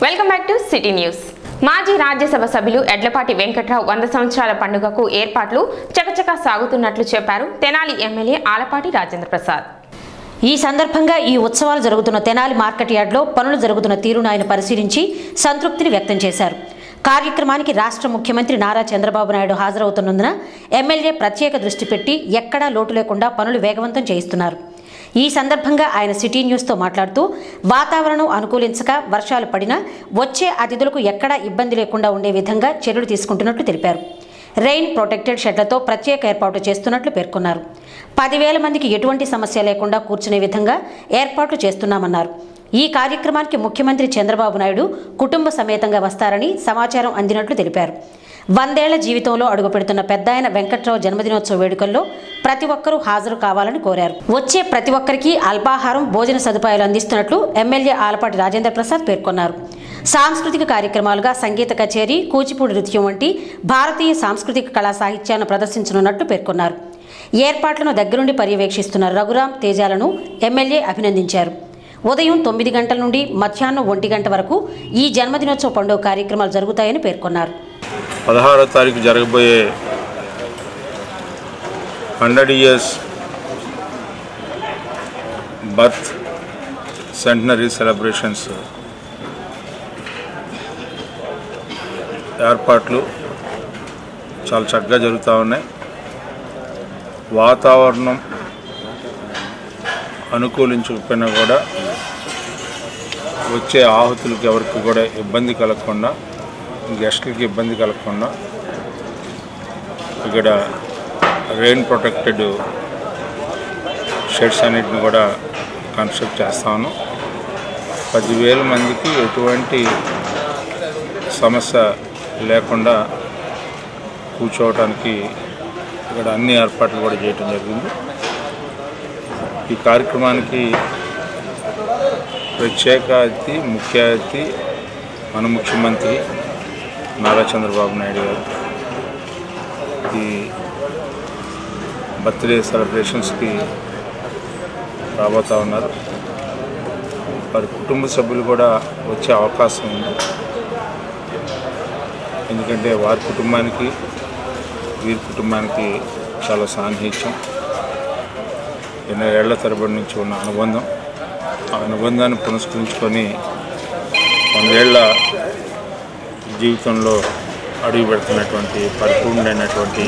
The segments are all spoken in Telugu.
Welcome back to city news మాజీ రాజ్యసభ సభ్యులు ఎడ్లపాటి వెంకట్రావు వంద సంవత్సరాల పండుగకు ఏర్పాట్లు చకచకా సాగుతున్నట్లు చెప్పారు తెనాలి ఎమ్మెల్యే ఆలపాటి రాజేంద్ర ప్రసాద్ ఈ సందర్భంగా ఈ ఉత్సవాలు జరుగుతున్న తెనాలి మార్కెట్ యార్డ్లో పనులు జరుగుతున్న తీరును ఆయన పరిశీలించి సంతృప్తిని వ్యక్తం చేశారు కార్యక్రమానికి రాష్ట్ర ముఖ్యమంత్రి నారా చంద్రబాబు నాయుడు హాజరవుతున్నందున ఎమ్మెల్యే ప్రత్యేక దృష్టి పెట్టి ఎక్కడా లోటు లేకుండా పనులు వేగవంతం చేయిస్తున్నారు ఈ సందర్భంగా ఆయన సిటీ న్యూస్తో మాట్లాడుతూ వాతావరణం అనుకూలించక వర్షాలు పడినా వచ్చే అతిథులకు ఎక్కడా ఇబ్బంది లేకుండా ఉండే విధంగా చర్యలు తీసుకుంటున్నట్లు తెలిపారు రెయిన్ ప్రొటెక్టెడ్ షెడ్లతో ప్రత్యేక ఏర్పాటు చేస్తున్నట్లు పేర్కొన్నారు పదివేల మందికి ఎటువంటి సమస్య లేకుండా కూర్చునే విధంగా ఏర్పాట్లు చేస్తున్నామన్నారు ఈ కార్యక్రమానికి ముఖ్యమంత్రి చంద్రబాబు నాయుడు కుటుంబ సమేతంగా వస్తారని సమాచారం అందినట్లు తెలిపారు వందేళ్ల జీవితంలో అడుగుపెడుతున్న పెద్దాయన వెంకట్రావు జన్మదినోత్సవ వేడుకల్లో ప్రతి ఒక్కరూ హాజరు కావాలని కోరారు వచ్చే ప్రతి ఒక్కరికి అల్పాహారం భోజన సదుపాయాలు అందిస్తున్నట్లు ఎమ్మెల్యే ఆలపాటి రాజేంద్ర ప్రసాద్ పేర్కొన్నారు సాంస్కృతిక కార్యక్రమాలుగా సంగీత కచేరీ కూచిపూడి నృత్యం వంటి భారతీయ సాంస్కృతిక కళా సాహిత్యాన్ని ప్రదర్శించనున్నట్లు పేర్కొన్నారు ఏర్పాట్లను దగ్గరుండి పర్యవేక్షిస్తున్న రఘురాం తేజాలను ఎమ్మెల్యే అభినందించారు ఉదయం తొమ్మిది గంటల నుండి మధ్యాహ్నం ఒంటి గంట వరకు ఈ జన్మదినోత్సవ పండుగ కార్యక్రమాలు జరుగుతాయని పేర్కొన్నారు పదహారో తారీఖు జరగబోయే hundred years birth centenary celebrations ఏర్పాట్లు చాలా చక్కగా జరుగుతూ ఉన్నాయి వాతావరణం అనుకూలించకపోయినా కూడా వచ్చే ఆహుతులకు ఎవరికి కూడా ఇబ్బంది కలగకుండా గెస్టులకి ఇబ్బంది కలగకుండా ఇక్కడ రెయిన్ ప్రొటెక్టెడ్ షెడ్స్ అన్నిటిని కూడా కన్స్ట్రక్ట్ చేస్తాను పదివేల మందికి ఎటువంటి సమస్య లేకుండా కూర్చోవటానికి ఇక్కడ అన్ని ఏర్పాట్లు కూడా చేయటం జరిగింది ఈ కార్యక్రమానికి ప్రత్యేక అతిథి ముఖ్య అతిథి మన ముఖ్యమంత్రి నారా చంద్రబాబు నాయుడు గారు ఈ బర్త్డే సెలబ్రేషన్స్కి రాబోతూ ఉన్నారు వారి కుటుంబ సభ్యులు కూడా వచ్చే అవకాశం ఉంది ఎందుకంటే వారి కుటుంబానికి వీరి కుటుంబానికి చాలా సాన్నిహిత్యం ఎన్నో ఏళ్ల తరబడి నుంచి ఉన్న అనుబంధం ఆ అనుబంధాన్ని పునస్కరించుకొని వందేళ్ల జీవితంలో అడుగు పెడుతున్నటువంటి పరిపూర్ణుడైనటువంటి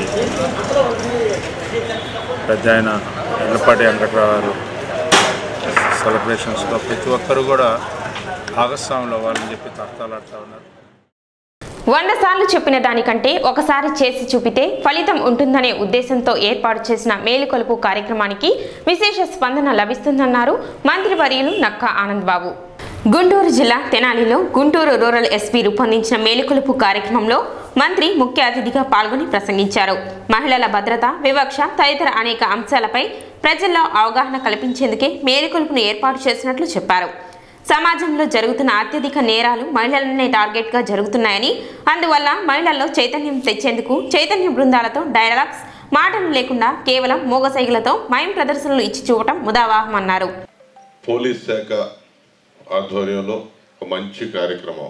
పెద్ద ఆయన ఎల్లపాటి వెంకట్రావు గారు సెలబ్రేషన్స్లో ప్రతి ఒక్కరు కూడా భాగస్వాములు అవ్వాలని చెప్పి తత్తాలాడుతూ ఉన్నారు వంద సార్లు చెప్పిన దానికంటే ఒకసారి చేసి చూపితే ఫలితం ఉంటుందనే ఉద్దేశంతో ఏర్పాటు చేసిన మేలుకొలుపు కార్యక్రమానికి విశేష స్పందన లభిస్తుందన్నారు మంత్రి వర్యులు నక్కా ఆనంద్ బాబు గుంటూరు జిల్లా తెనాలిలో గుంటూరు రూరల్ ఎస్పీ రూపొందించిన మేలుకొలుపు కార్యక్రమంలో మంత్రి ముఖ్య అతిథిగా పాల్గొని ప్రసంగించారు మహిళల భద్రత వివక్ష తదితర అనేక అంశాలపై ప్రజల్లో అవగాహన కల్పించేందుకే మేలుకొలుపును ఏర్పాటు చేసినట్లు చెప్పారు సమాజంలో జరుగుతున్న అత్యధిక నేరాలు మహిళలనే టార్గెట్గా జరుగుతున్నాయని అందువల్ల మహిళల్లో చైతన్యం తెచ్చేందుకు చైతన్య బృందాలతో డైలాగ్స్ మాటలు లేకుండా కేవలం మూగసైగలతో మయం ప్రదర్శనలు ఇచ్చి చూపటం ముదావాహమన్నారు పోలీస్ శాఖ ఆధ్వర్యంలో ఒక మంచి కార్యక్రమం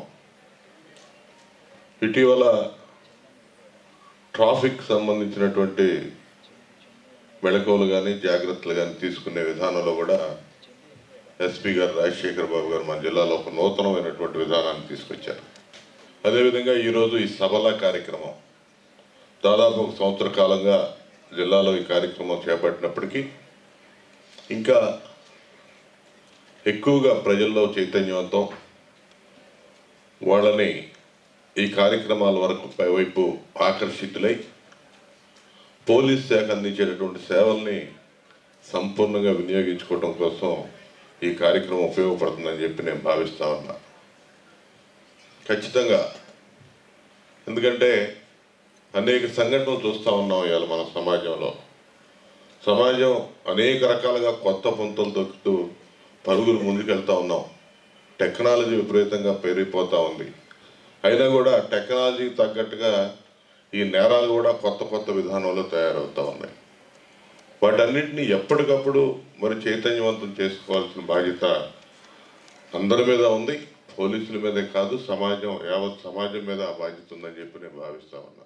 ఇటీవల ట్రాఫిక్ సంబంధించినటువంటి మెళకువలు కానీ జాగ్రత్తలు కానీ తీసుకునే విధానంలో కూడా ఎస్పీ గారు రాజశేఖర్ బాబు గారు మన జిల్లాలో ఒక నూతనమైనటువంటి విధానాన్ని తీసుకొచ్చారు అదేవిధంగా ఈరోజు ఈ సభల కార్యక్రమం దాదాపు ఒక సంవత్సర కాలంగా జిల్లాలో ఈ కార్యక్రమం చేపట్టినప్పటికీ ఇంకా ఎక్కువగా ప్రజల్లో చైతన్యవంతం వాళ్ళని ఈ కార్యక్రమాల వరకు వైపు ఆకర్షితులై పోలీస్ శాఖ అందించేటటువంటి సేవల్ని సంపూర్ణంగా వినియోగించుకోవడం కోసం ఈ కార్యక్రమం ఉపయోగపడుతుందని చెప్పి నేను భావిస్తా ఉన్నా ఖచ్చితంగా ఎందుకంటే అనేక సంఘటనలు చూస్తూ ఉన్నాం ఇవాళ మన సమాజంలో సమాజం అనేక రకాలుగా కొత్త పొంతలు దొక్కుతూ పరుగులు ముందుకెళ్తా ఉన్నాం టెక్నాలజీ విపరీతంగా పెరిగిపోతూ ఉంది అయినా కూడా టెక్నాలజీకి తగ్గట్టుగా ఈ నేరాలు కూడా కొత్త కొత్త విధానంలో తయారవుతూ ఉన్నాయి వాటన్నిటిని ఎప్పటికప్పుడు మరి చైతన్యవంతం చేసుకోవాల్సిన బాధ్యత అందరి మీద ఉంది పోలీసుల మీదే కాదు సమాజం యావత్ సమాజం మీద ఆ బాధ్యత ఉందని చెప్పి నేను భావిస్తా ఉన్నా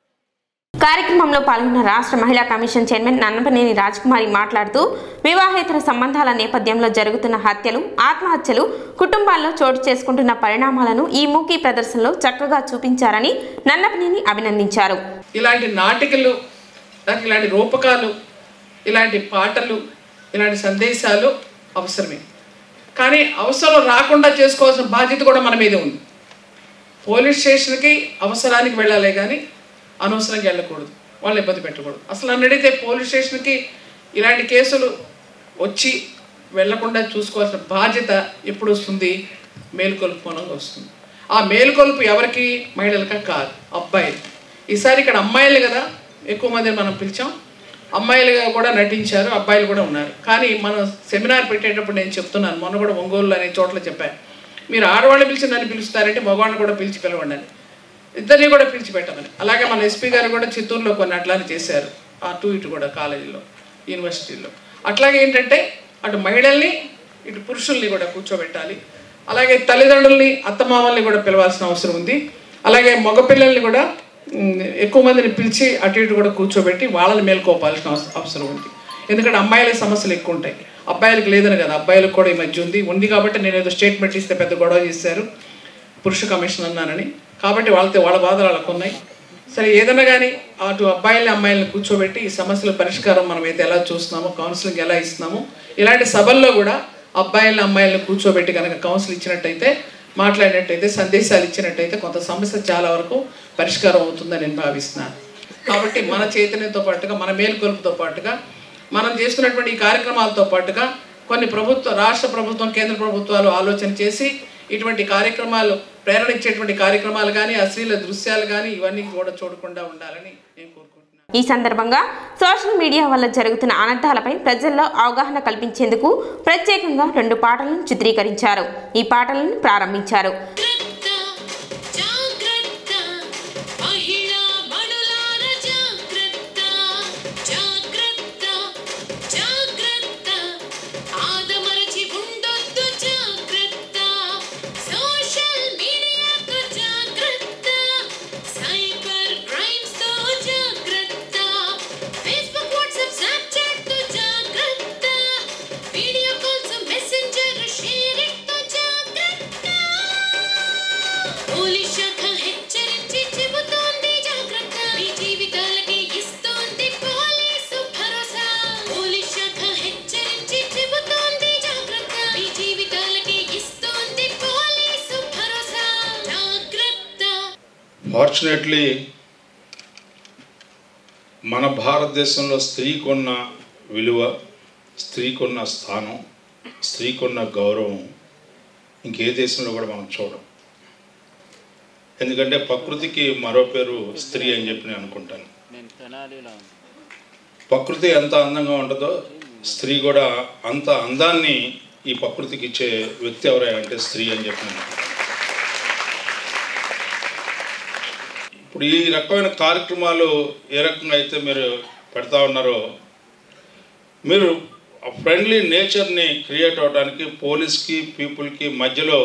కార్యక్రమంలో పాల్గొన్న రాష్ట్ర మహిళా కమిషన్ చైర్మన్ నన్నపనేని రాజకుమారి మాట్లాడుతూ వివాహేతర సంబంధాల నేపథ్యంలో జరుగుతున్న హత్యలు ఆత్మహత్యలు కుటుంబాల్లో చోటు చేసుకుంటున్న పరిణామాలను ఈ మూకీ ప్రదర్శనలో చక్కగా చూపించారని నన్నపనేని అభినందించారు ఇలాంటి నాటికలు నాకు ఇలాంటి రూపకాలు ఇలాంటి పాటలు ఇలాంటి సందేశాలు అవసరమే కానీ అవసరం రాకుండా చేసుకోవాల్సిన బాధ్యత కూడా మన మీదే ఉంది పోలీస్ స్టేషన్కి అవసరానికి వెళ్ళాలి కానీ అనవసరంగా వెళ్ళకూడదు వాళ్ళు ఇబ్బంది పెట్టకూడదు అసలు నన్ను అడిగితే పోలీస్ స్టేషన్కి ఇలాంటి కేసులు వచ్చి వెళ్లకుండా చూసుకోవాల్సిన బాధ్యత ఎప్పుడు వస్తుంది మేలుకొలుపు మూలంగా వస్తుంది ఆ మేలుకొలుపు ఎవరికి మహిళలకా కాదు అబ్బాయిలు ఈసారి ఇక్కడ అమ్మాయిలు కదా ఎక్కువ మందిని మనం పిలిచాం అమ్మాయిలుగా కూడా నటించారు అబ్బాయిలు కూడా ఉన్నారు కానీ మనం సెమినార్ పెట్టేటప్పుడు నేను చెప్తున్నాను మొన్న కూడా ఒంగోలు అనే చోట్ల చెప్పాను మీరు ఆడవాళ్ళు పిలిచి నన్ను పిలుస్తారంటే మగవాళ్ళని కూడా పిలిచి పిలవండి అని ఇద్దరిని కూడా పిలిచి పెట్టమని అలాగే మన ఎస్పీ గారు కూడా చిత్తూరులో కొన్ని అట్లానే చేశారు అటు ఇటు కూడా కాలేజీలో యూనివర్సిటీలో అట్లాగే ఏంటంటే అటు మహిళల్ని ఇటు పురుషుల్ని కూడా కూర్చోబెట్టాలి అలాగే తల్లిదండ్రుల్ని అత్తమామల్ని కూడా పిలవాల్సిన అవసరం ఉంది అలాగే మగపిల్లల్ని కూడా ఉమ్, ఎక్కువ మందిని పిలిచి అటు ఇటు కూడా కూర్చోబెట్టి వాళ్ళని మేల్కోపాల్సిన అవస- అవసరం ఉంది ఎందుకంటే అమ్మాయిల సమస్యలు ఎక్కువ ఉంటాయి అబ్బాయిలకు లేదని కదా అబ్బాయిలకు కూడా ఈ మధ్య ఉంది ఉంది కాబట్టి నేను ఏదో స్టేట్మెంట్ ఇస్తే పెద్ద గొడవ చేశారు పురుష కమిషన్ అన్నానని కాబట్టి వాళ్ళతో వాళ్ళ బాధలు వాళ్ళకు ఉన్నాయి సరే ఏదైనా కానీ అటు అబ్బాయిల్ని అమ్మాయిల్ని కూర్చోబెట్టి ఈ సమస్యల పరిష్కారం మనం అయితే ఎలా చూస్తున్నామో కౌన్సిలింగ్ ఎలా ఇస్తున్నామో ఇలాంటి సభల్లో కూడా అబ్బాయిల్ని అమ్మాయిల్ని కూర్చోబెట్టి కనుక కౌన్సిల్ ఇచ్చినట్టయితే మాట్లాడినట్టయితే సందేశాలు ఇచ్చినట్టయితే కొంత సమస్య చాలా వరకు పరిష్కారం అవుతుందని నేను భావిస్తున్నాను కాబట్టి మన చైతన్యంతో పాటుగా మన మేలుకొలుపుతో పాటుగా మనం చేస్తున్నటువంటి ఈ కార్యక్రమాలతో పాటుగా కొన్ని ప్రభుత్వ రాష్ట్ర ప్రభుత్వం కేంద్ర ప్రభుత్వాలు ఆలోచన చేసి ఇటువంటి కార్యక్రమాలు ప్రేరణ ఇచ్చేటువంటి కార్యక్రమాలు కానీ అశ్లీల దృశ్యాలు కానీ ఇవన్నీ కూడా చూడకుండా ఉండాలని నేను కోరుకుంటున్నాను ఈ సందర్భంగా సోషల్ మీడియా వల్ల జరుగుతున్న అనర్థాలపై ప్రజల్లో అవగాహన కల్పించేందుకు ప్రత్యేకంగా రెండు పాటలను చిత్రీకరించారు ఈ పాటలను ప్రారంభించారు జాగ్రత్త జాగ్రత్త మహిళా మనులార జాగ్రత్త జాగ్రత్త జాగ్రత్త ఆదమరచి ఉండొద్దు జాగ్రత్త సోషల్ మీడియాతో జాగ్రత్త సైబర్ క్రైమ్స్ తో జాగ్రత్త ఫేస్బుక్ వాట్సాప్ స్నాప్చాట్ తో జాగ్రత్త వీడియో కాల్స్ మెసెంజర్ షేరింగ్ తో జాగ్రత్త పోలీస్ శాఖ హెచ్చరించి చెబుతోంది జాగ్రత్త మీ జీవితాలకి ఇస్తోంది పోలీసు భరోసా పోలీస్ శాఖ హెచ్చరించి చెబుతోంది జాగ్రత్త మీ జీవితాలకి ఇస్తోంది పోలీసు భరోసా జాగ్రత్త ఫార్చునేట్లీ మన భారతదేశంలో స్త్రీకున్న విలువ స్త్రీకున్న స్థానం స్త్రీకున్న గౌరవం ఇంకే దేశంలో కూడా మనం చూడం ఎందుకంటే ప్రకృతికి మరో పేరు స్త్రీ అని చెప్పి నేను అనుకుంటాను ప్రకృతి ఎంత అందంగా ఉంటుందో స్త్రీ కూడా అంత అందాన్ని ఈ ప్రకృతికి ఇచ్చే వ్యక్తి ఎవరైనా అంటే స్త్రీ అని చెప్పి నేను అనుకుంటాను. ఇప్పుడు ఈ రకమైన కార్యక్రమాలు ఏ రకంగా అయితే మీరు పెడతా ఉన్నారో మీరు ఫ్రెండ్లీ నేచర్ని క్రియేట్ అవడానికి పోలీస్కి పీపుల్కి మధ్యలో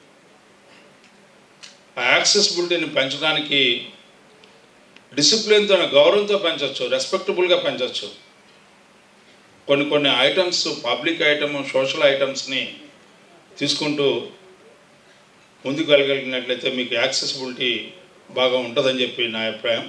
ఆ యాక్సెసిబిలిటీని పెంచడానికి డిసిప్లిన్తో గౌరవంతో పెంచవచ్చు రెస్పెక్టబుల్గా పెంచవచ్చు కొన్ని కొన్ని ఐటమ్స్ పబ్లిక్ ఐటమ్ సోషల్ ఐటమ్స్ని తీసుకుంటూ ముందుకు వెళ్ళగలిగినట్లయితే మీకు యాక్సెసిబిలిటీ బాగా ఉంటుందని చెప్పి నా అభిప్రాయం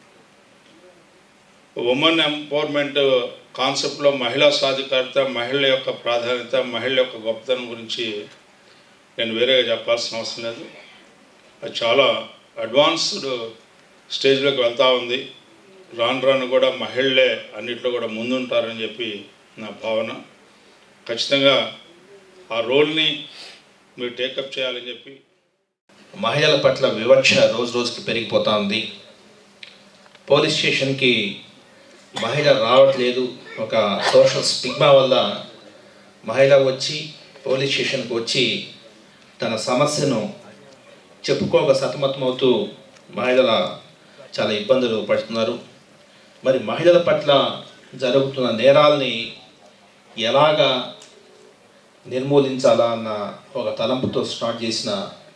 ఉమెన్ ఎంపవర్మెంట్ కాన్సెప్ట్లో మహిళా సాధికారత మహిళల యొక్క ప్రాధాన్యత మహిళల యొక్క గొప్పతనం గురించి నేను వేరేగా చెప్పాల్సిన అవసరం లేదు అది చాలా అడ్వాన్స్డ్ స్టేజ్లోకి వెళ్తూ ఉంది రాను రాను కూడా మహిళలే అన్నిట్లో కూడా ముందుంటారని చెప్పి నా భావన ఖచ్చితంగా ఆ రోల్ని మీరు టేకప్ చేయాలని చెప్పి మహిళల పట్ల వివక్ష రోజు రోజుకి పెరిగిపోతా ఉంది పోలీస్ స్టేషన్కి మహిళ రావట్లేదు ఒక సోషల్ స్టిగ్మా వల్ల మహిళ వచ్చి పోలీస్ స్టేషన్కి వచ్చి తన సమస్యను చెప్పుకోక సతమతమవుతూ మహిళల చాలా ఇబ్బందులు పడుతున్నారు మరి మహిళల పట్ల జరుగుతున్న నేరాల్ని ఎలాగా నిర్మూలించాలా అన్న ఒక తలంపుతో స్టార్ట్ చేసిన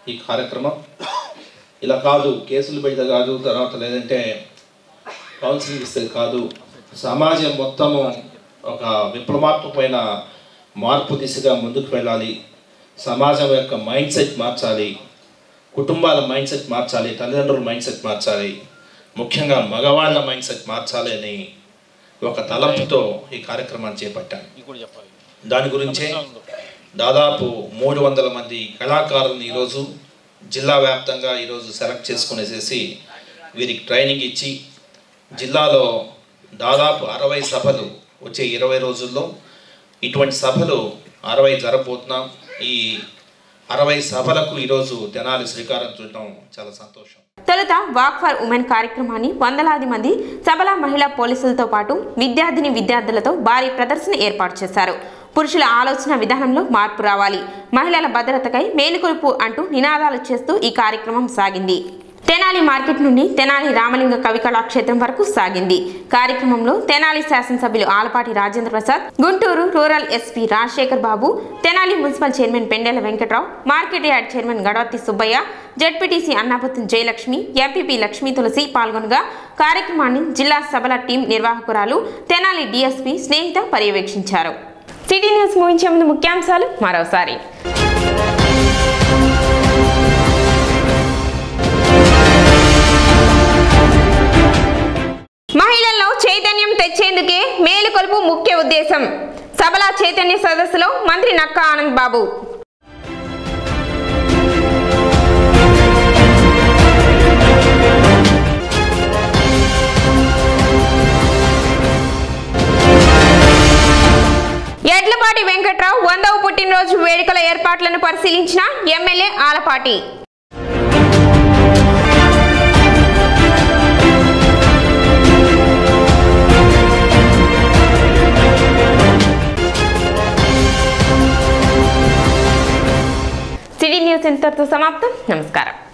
ఈ కార్యక్రమం ఇలా కాదు కేసులు పెడితే కాదు తర్వాత లేదంటే కౌన్సిలింగ్ ఇస్తే కాదు సమాజం మొత్తము ఒక విప్లవాత్మకమైన మార్పు దిశగా ముందుకు వెళ్ళాలి సమాజం యొక్క మైండ్ సెట్ మార్చాలి కుటుంబాల మైండ్ సెట్ మార్చాలి తల్లిదండ్రుల మైండ్ సెట్ మార్చాలి ముఖ్యంగా మగవాళ్ళ మైండ్ సెట్ మార్చాలి అని ఒక తలంపుతో ఈ కార్యక్రమాన్ని చేపట్టాను దాని గురించే దాదాపు మూడు వందల మంది కళాకారులను ఈరోజు జిల్లా వ్యాప్తంగా ఈరోజు సెలెక్ట్ చేసుకునేసేసి వీరికి ట్రైనింగ్ ఇచ్చి జిల్లాలో దాదాపు అరవై సభలు వచ్చే ఇరవై రోజుల్లో ఇటువంటి సభలు అరవై జరగబోతున్నాం ఈ అరవై సభలకు ఈరోజు తెనాలి శ్రీకారం చుట్టడం చాలా సంతోషం తొలుత వాక్ ఫర్ ఉమెన్ కార్యక్రమాన్ని వందలాది మంది సబల మహిళా పోలీసులతో పాటు విద్యార్థిని విద్యార్థులతో భారీ ప్రదర్శన ఏర్పాటు చేశారు పురుషుల ఆలోచన విధానంలో మార్పు రావాలి మహిళల భద్రతకై మేలుకొలుపు అంటూ నినాదాలు చేస్తూ ఈ కార్యక్రమం సాగింది తెనాలి మార్కెట్ నుండి తెనాలి రామలింగ కవి కళాక్షేత్రం వరకు సాగింది కార్యక్రమంలో తెనాలి శాసనసభ్యులు Alapati Rajendra Prasad Guntur rural SP Rajasekhar Babu Tenali municipal chairman Pendela Venkatrao market yard chairman Gadavathi Subbaiah ZPTC Annapatham Jayalakshmi MPP Lakshmi Tulasi పాల్గొనగా కార్యక్రమాన్ని జిల్లా సభల టీం నిర్వాహకురాలు తెనాలి డీఎస్పీ స్నేహిత పర్యవేక్షించారు సిటీ న్యూస్ ముగించే ముందు ముఖ్యాంశాలు మరోసారి మహిళల్లో చైతన్యం తెచ్చేందుకే మేలుకొలుపు ముఖ్య ఉద్దేశం సబలా చైతన్య సదస్సులో మంత్రి నక్కా ఆనంద్ బాబు ఎడ్లపాటి వెంకట్రావు వందవ పుట్టినరోజు వేడుకల ఏర్పాట్లను పరిశీలించిన ఎమ్మెల్యే ఆలపాటి సిటీ న్యూస్ ఇంతటితో సమాప్తం నమస్కారం